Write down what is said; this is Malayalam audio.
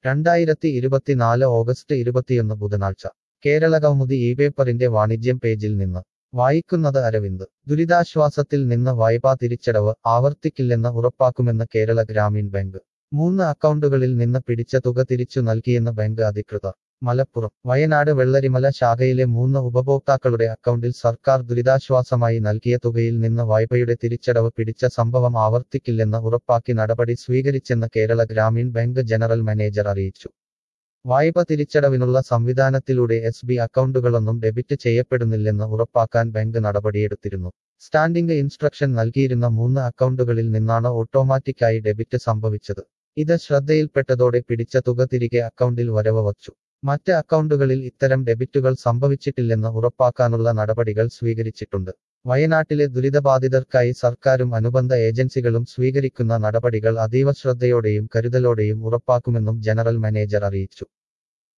രണ്ടായിരത്തി ഇരുപത്തിനാല് ഓഗസ്റ്റ് ഇരുപത്തിയൊന്ന് ബുധനാഴ്ച കേരള കൗമുദി ഈ പേപ്പറിന്റെ വാണിജ്യം പേജിൽ നിന്ന് വായിക്കുന്നത് അരവിന്ദ് ദുരിതാശ്വാസത്തിൽ നിന്ന് വായ്പാ തിരിച്ചടവ് ആവർത്തിക്കില്ലെന്ന് ഉറപ്പാക്കുമെന്ന് കേരള ഗ്രാമീൺ ബാങ്ക് മൂന്ന് അക്കൗണ്ടുകളിൽ നിന്ന് പിടിച്ച തുക തിരിച്ചു നൽകിയെന്ന് ബാങ്ക് അധികൃതർ മലപ്പുറം വയനാട് വെള്ളരിമല ശാഖയിലെ മൂന്ന് ഉപഭോക്താക്കളുടെ അക്കൗണ്ടിൽ സർക്കാർ ദുരിതാശ്വാസമായി നൽകിയ തുകയിൽ നിന്ന് വായ്പയുടെ തിരിച്ചടവ് പിടിച്ച സംഭവം ആവർത്തിക്കില്ലെന്ന് ഉറപ്പാക്കി നടപടി സ്വീകരിച്ചെന്ന് Kerala Grameen bank general manager അറിയിച്ചു വായ്പ തിരിച്ചടവിനുള്ള സംവിധാനത്തിലൂടെ എസ് ബി അക്കൗണ്ടുകളൊന്നും ഡെബിറ്റ് ചെയ്യപ്പെടുന്നില്ലെന്ന് ഉറപ്പാക്കാൻ ബാങ്ക് നടപടിയെടുത്തിരുന്നു സ്റ്റാൻഡിംഗ് ഇൻസ്ട്രക്ഷൻ നൽകിയിരുന്ന മൂന്ന് അക്കൗണ്ടുകളിൽ നിന്നാണ് ഓട്ടോമാറ്റിക്കായി ഡെബിറ്റ് സംഭവിച്ചത് ഇത് ശ്രദ്ധയിൽപ്പെട്ടതോടെ പിടിച്ച തുക തിരികെ അക്കൗണ്ടിൽ വരവ് വച്ചു മറ്റ് അക്കൗണ്ടുകളിൽ ഇത്തരം ഡെബിറ്റുകൾ സംഭവിച്ചിട്ടില്ലെന്ന് ഉറപ്പാക്കാനുള്ള നടപടികൾ സ്വീകരിച്ചിട്ടുണ്ട് വയനാട്ടിലെ ദുരിതബാധിതർക്കായി സർക്കാരും അനുബന്ധ ഏജൻസികളും സ്വീകരിക്കുന്ന നടപടികൾ അതീവ ശ്രദ്ധയോടെയും കരുതലോടെയും ഉറപ്പാക്കുമെന്നും ജനറൽ മാനേജർ അറിയിച്ചു